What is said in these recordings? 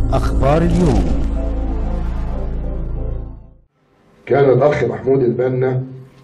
أخبار اليوم كان الاخ محمود البنا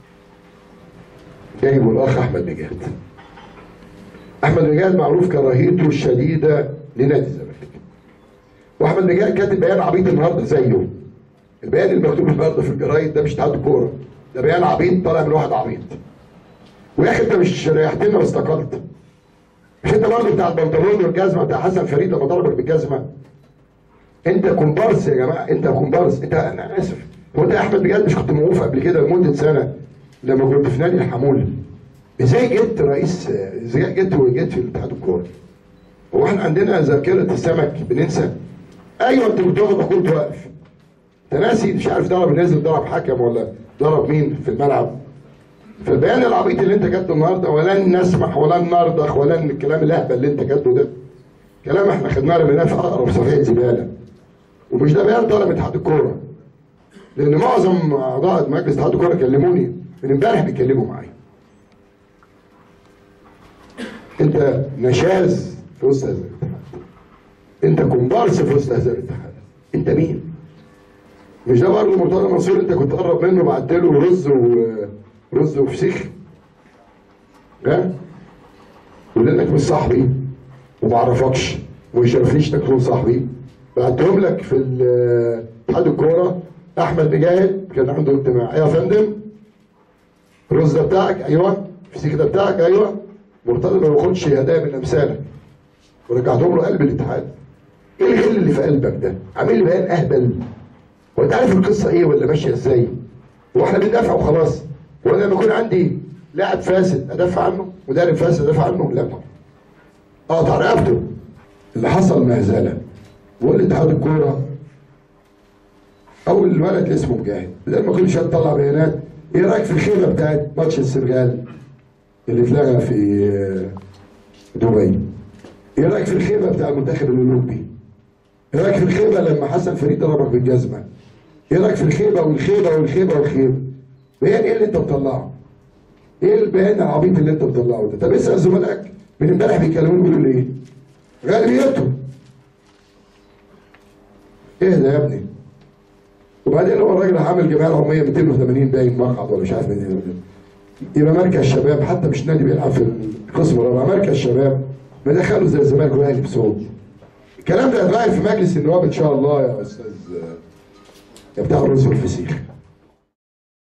جايبه الاخ احمد نجاد احمد نجاد معروف كراهيته الشديده لنادي الزمالك واحمد نجاد كاتب بيان عبيط النهارده زيه البيان اللي مكتوب النهارده في الجرايد ده مش اتحاد الكوره ده بيان عبيط طالع من واحد عبيط ويا اخي انت مش ريحتنا واستقلت مش انت برضه بتاع البنطلون والجزمه بتاع حسن فريد لما ضربك بالجزمه انت كومبارس يا جماعه انت كومبارس انت انا اسف هو انت يا احمد بجد مش كنت موقوف قبل كده لمده سنه لما كنت في نادي الحمول ازاي جيت رئيس ازاي جيت وجيت في اتحاد الكوره هو احنا عندنا ذاكره السمك بننسى ايوه انت كنت واخد كنت واقف انت ناسي مش عارف ضرب نازل ضرب حكم ولا ضرب مين في الملعب فالبيان العبيط اللي انت كاتبه النهارده ولن نسمح ولن نرضخ ولن الكلام الاهبل اللي انت كاتبه ده كلام احنا خدناه رميناه في اقرب صفحه زباله ومش ده بيان طالع من اتحاد الكوره لان معظم اعضاء مجلس اتحاد الكوره كلموني من امبارح بيتكلموا معايا انت نشاز في وسط هذا الاتحاد انت كومبارس في وسط هذا الاتحاد انت مين مش ده برضه مرتضى منصور انت كنت تقرب منه بعت له رز ورز وفسيخ ها ولانك مش صاحبي وما اعرفكش وما يشرفنيش انك تكون صاحبي بعتهم لك في ال- اتحاد الكوره احمد مجاهد كان عنده اجتماع يا فندم الرز ده بتاعك ايوه الفسيخ ده بتاعك ايوه مرتضى ما بياخدش هدايا من امثالك ورجعتهم له قلب الاتحاد ايه الغل اللي في قلبك ده؟ عامل لي بيان اهبل هو انت عارف القصه ايه ولا ماشيه ازاي؟ هو احنا بندافع وخلاص هو أنا لما يكون عندي لاعب فاسد ادافع عنه مدرب فاسد ادافع عنه لا اقطع رقبته اللي حصل مهزله وقول اتحاد الكوره اول الولد اللي اسمه مجاهد بدل ما كل شويه تطلع بيانات ايه رايك في الخيبه بتاعت ماتش السنغال اللي اتلغى في آه، دبي ايه رايك في الخيبه بتاع المنتخب الاولمبي ايه رايك في الخيبه لما حسن فريد ضربك بالجزمه ايه رايك في الخيبه والخيبه والخيبه والخيبه بيان ايه اللي انت مطلعه ايه البيان العبيط اللي انت مطلعه ده طب اسال زملائك من امبارح بيكلموني بيقولوا لي ايه غالبيتهم اهدى يا ابني وبعدين هو الراجل عامل جمعيه العموميه 280 باين مقعد ولا مش عارف من ايه يبقى مركز شباب حتى مش نادي بيلعب في القسم الرابع مركز شباب مدخله زي الزمالك والاهلي بصوت الكلام ده هيتغير في مجلس النواب ان شاء الله يا استاذ يا بتاع الرز والفسيخ